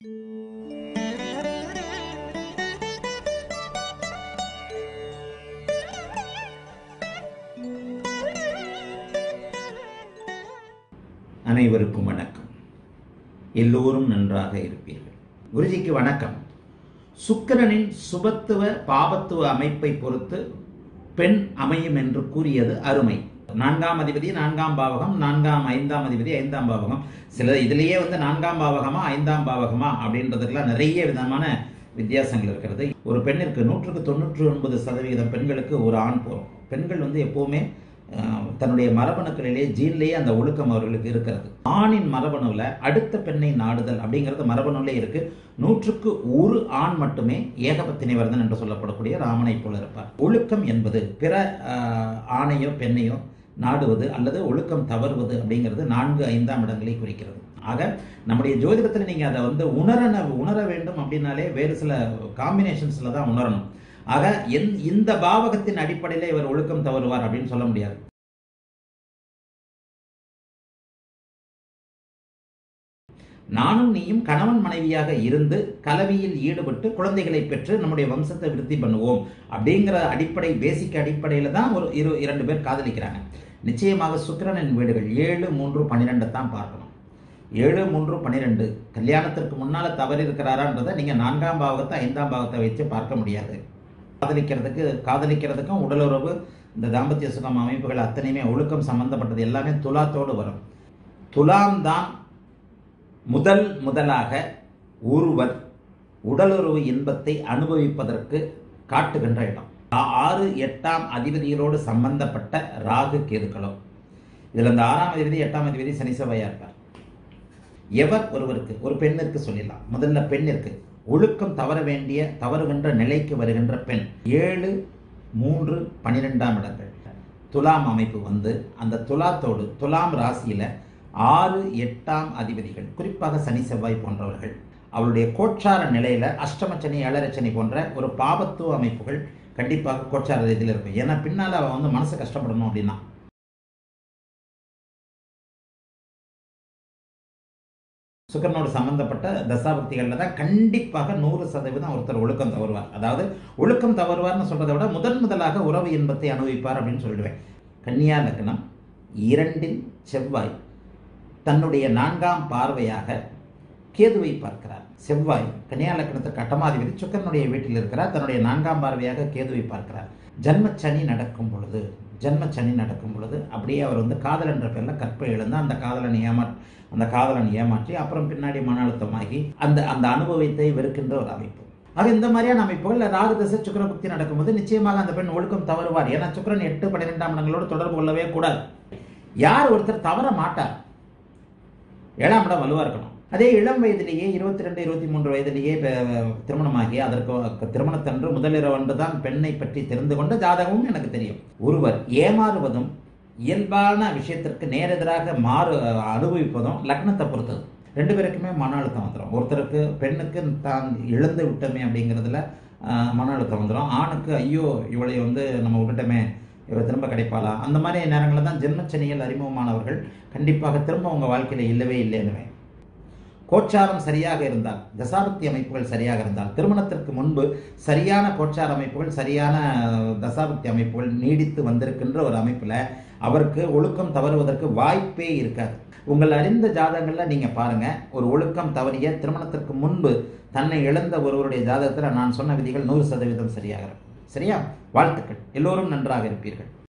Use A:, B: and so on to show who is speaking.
A: அனைவருக்கும் வணக்கம் எல்லோரும் நன்றாக இருப்பீர்கள் குருஜிக்கு வணக்கம் சுக்கிரனின் சுபத்துவ பாபத்துவ அமைப்பை பொறுத்து பெண் அமையும் என்று கூறியது அருமை நான்காம் அதிபதி நான்காம் பாவகம் நான்காம் ஐந்தாம் அதிபதி ஐந்தாம் பாவகம் சில இதுலேயே வந்து நான்காம் பாவகமா ஐந்தாம் பாவகமா அப்படின்றதுக்கெல்லாம் நிறைய விதமான வித்தியாசங்கள் இருக்கிறது ஒரு பெண்ணிற்கு நூற்றுக்கு தொண்ணூற்று ஒன்பது சதவீதம் பெண்களுக்கு ஒரு ஆண் போகும் பெண்கள் வந்து எப்போவுமே அஹ், தன்னுடைய மரபணுக்களிலே ஜீன்லேயே அந்த ஒழுக்கம் அவர்களுக்கு இருக்கிறது ஆணின் மரபணுவில் அடுத்த பெண்ணை நாடுதல் அப்படிங்கிறது மரபணுவிலே இருக்கு நூற்றுக்கு ஒரு ஆண் மட்டுமே ஏகபத்தினை வர்தன் என்று சொல்லப்படக்கூடிய ராமனை போல இருப்பார் ஒழுக்கம் என்பது பிற அஹ், ஆணையோ பெண்ணையோ நாடுவது அல்லது ஒழுக்கம் தவறுவது அப்படிங்கிறது நான்கு ஐந்தாம் இடங்களை குறிக்கிறது ஆக நம்முடைய ஜோதிடத்தில் நீங்கள் அதை வந்து உணரன உணர வேண்டும் அப்படின்னாலே வேறு சில காம்பினேஷன்ஸில் தான் உணரணும் ஆக எந்- இந்த பாவகத்தின் அடிப்படையில் இவர் ஒழுக்கம் தவறுவார் அப்படின்னு சொல்ல முடியாது நானும் நீயும் கணவன் மனைவியாக இருந்து கலவியில் ஈடுபட்டு குழந்தைகளை பெற்று நம்முடைய வம்சத்தை விருத்தி பண்ணுவோம் அப்படிங்கிற அடிப்படை பேசிக் அடிப்படையில் தான் ஒரு இரு இரண்டு பேர் காதலிக்கிறாங்க நிச்சயமாக சுக்கிரனின் வீடுகள் ஏழு மூன்று பன்னிரெண்டை தான் பார்க்கணும் ஏழு மூன்று பன்னிரெண்டு கல்யாணத்திற்கு முன்னால் தவறு இருக்கிறாரான்றதை நீங்கள் நான்காம் பாவகத்தை ஐந்தாம் பாவத்தை வச்சு பார்க்க முடியாது காதலிக்கிறதுக்கு காதலிக்கிறதுக்கும் உடலுறவு இந்த தாம்பத்திய சுகம் அமைப்புகள் அத்தனையுமே ஒழுக்கம் சம்பந்தப்பட்டது எல்லாமே துலாத்தோடு வரும் துலாம் தான் முதல் முதலாக ஒருவர் உடலுறவு இன்பத்தை அனுபவிப்பதற்கு காட்டுகின்ற இடம் ஆ- ஆறு எட்டாம் அதிபதிகளோடு சம்பந்தப்பட்ட ராகு கேதுக்களோ இதில் இந்த ஆறாம் அதிபதி எட்டாம் அதிபதி சனி செவ்வாயா இருப்பார் எவர் ஒருவருக்கு ஒரு பெண்ணிற்கு சொல்லிடலாம் முதல்ல பெண்ணிற்கு ஒழுக்கம் தவற வேண்டிய தவறுகின்ற நிலைக்கு வருகின்ற பெண் ஏழு மூன்று பன்னிரெண்டாம் இடங்கள் துலாம் அமைப்பு வந்து அந்த துலாத்தோடு துலாம் ராசியில ஆறு எட்டாம் அதிபதிகள் குறிப்பாக சனி செவ்வாய் போன்றவர்கள் அவருடைய கோட்சார நிலையில அஷ்டமச்சனி ஏழரச்சனி போன்ற ஒரு பாபத்துவ அமைப்புகள் கண்டிப்பாக கோட்சார ரீதியில் இருக்கும் ஏன்னா பின்னால அவன் வந்து மனசு கஷ்டப்படணும் அப்படின்னா சுக்கரனோடு சம்பந்தப்பட்ட தசாபக்திகளில் தான் கண்டிப்பாக நூறு சதவீதம் ஒருத்தர் ஒழுக்கம் தவறுவார் அதாவது ஒழுக்கம் தவறுவார்னு சொல்றதை விட முதன் முதலாக உறவு இன்பத்தை அனுபவிப்பார் அப்படின்னு சொல்லிடுவேன் கன்னியா லக்னம் இரண்டில் செவ்வாய் தன்னுடைய நான்காம் பார்வையாக கேதுவை பார்க்கிறார் செவ்வாய் கன்னியா லக்னத்திற்கு அட்டமாதிபதி சுக்கரனுடைய வீட்டில் இருக்கிறார் தன்னுடைய நான்காம் பார்வையாக கேதுவை பார்க்கிறார் ஜன்மச்சனி நடக்கும் பொழுது ஜன்மச்சனி நடக்கும் பொழுது அப்படியே அவர் வந்து காதல் என்ற பேரில் கற்பை எழுந்து அந்த காதலன் ஏமா அந்த காதலன் ஏமாற்றி அப்புறம் பின்னாடி மன அழுத்தமாகி அந்த அந்த அனுபவத்தை வெறுக்கின்ற ஒரு அமைப்பு ஆக இந்த மாதிரியான அமைப்புகள் ராகு தசை சுக்கரபுக்தி நடக்கும்போது நிச்சயமாக அந்த பெண் ஒழுக்கம் தவறுவார் ஏன்னா சுக்கிரன் எட்டு பன்னிரெண்டாம் இடங்களோடு தொடர்பு கொள்ளவே கூடாது யார் ஒருத்தர் தவற மாட்டார் ஏழாம் இடம் வலுவா இருக்கணும் அதே இளம் வயதிலேயே இருபத்தி ரெண்டு இருபத்தி மூன்று வயதிலேயே ப- திருமணமாகி அதற்கு திருமணத்தன்று முதலிரவன்று தான் பெண்ணை பற்றி தெரிந்து கொண்ட ஜாதகமும் எனக்கு தெரியும் ஒருவர் ஏமாறுவதும் இயல்பான விஷயத்திற்கு நேரெதிராக மாறு அனுபவிப்பதும் லக்னத்தை பொறுத்தது ரெண்டு பேருக்குமே மன அழுத்தம் வந்துடும் ஒருத்தருக்கு பெண்ணுக்கு தான் இழந்து விட்டோமே அப்படிங்கிறதுல ஆஹ், மன அழுத்தம் வந்துடும் ஆணுக்கு ஐயோ இவளை வந்து நம்ம விட்டுட்டோமே இவள் திரும்ப கிடைப்பாளா அந்த மாதிரி நேரங்களில் தான் ஜென்மச்சனியில் அறிமுகமானவர்கள் கண்டிப்பாக திரும்ப உங்கள் வாழ்க்கையில் இல்லவே இல்லைன்னுவேன் கோச்சாரம் சரியாக இருந்தால் தசாபக்தி அமைப்புகள் சரியாக இருந்தால் திருமணத்திற்கு முன்பு சரியான கோச்சார அமைப்புகள் சரியான தசாபக்தி அமைப்புகள் நீடித்து வந்திருக்கின்ற ஒரு அமைப்பில் அவருக்கு ஒழுக்கம் தவறுவதற்கு வாய்ப்பே இருக்காது உங்கள் அறிந்த ஜாதகங்களில் நீங்கள் பாருங்கள் ஒரு ஒழுக்கம் தவறிய திருமணத்திற்கு முன்பு தன்னை இழந்த ஒருவருடைய ஜாதகத்தில் நான் சொன்ன விதிகள் நூறு சதவீதம் சரியாக இருக்கும் சரியா வாழ்த்துக்கள் எல்லோரும் நன்றாக இருப்பீர்கள்